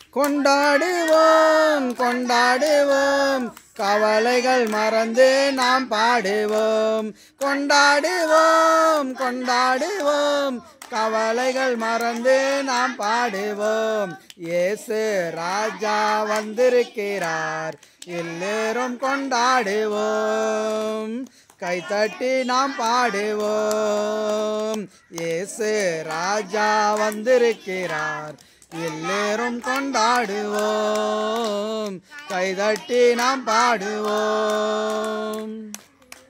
கொண்டாடுவோம் கொண்டாடுவோம் கவலைகள் மறந்து நாம் பாடுவோம் கொண்டாடுவோம் கொண்டாடுவோம் கவலைகள் மறந்து நாம் பாடுவோம் இயேசு ராஜா வந்திருக்கிறார் எல்லோரும் கொண்டாடுவோம் கைத்தட்டி நாம் பாடுவோம் இயேசு ராஜா வந்திருக்கிறார் எல்லோரும் கொண்டாடுவோம் கைதட்டி நாம் பாடுவோம்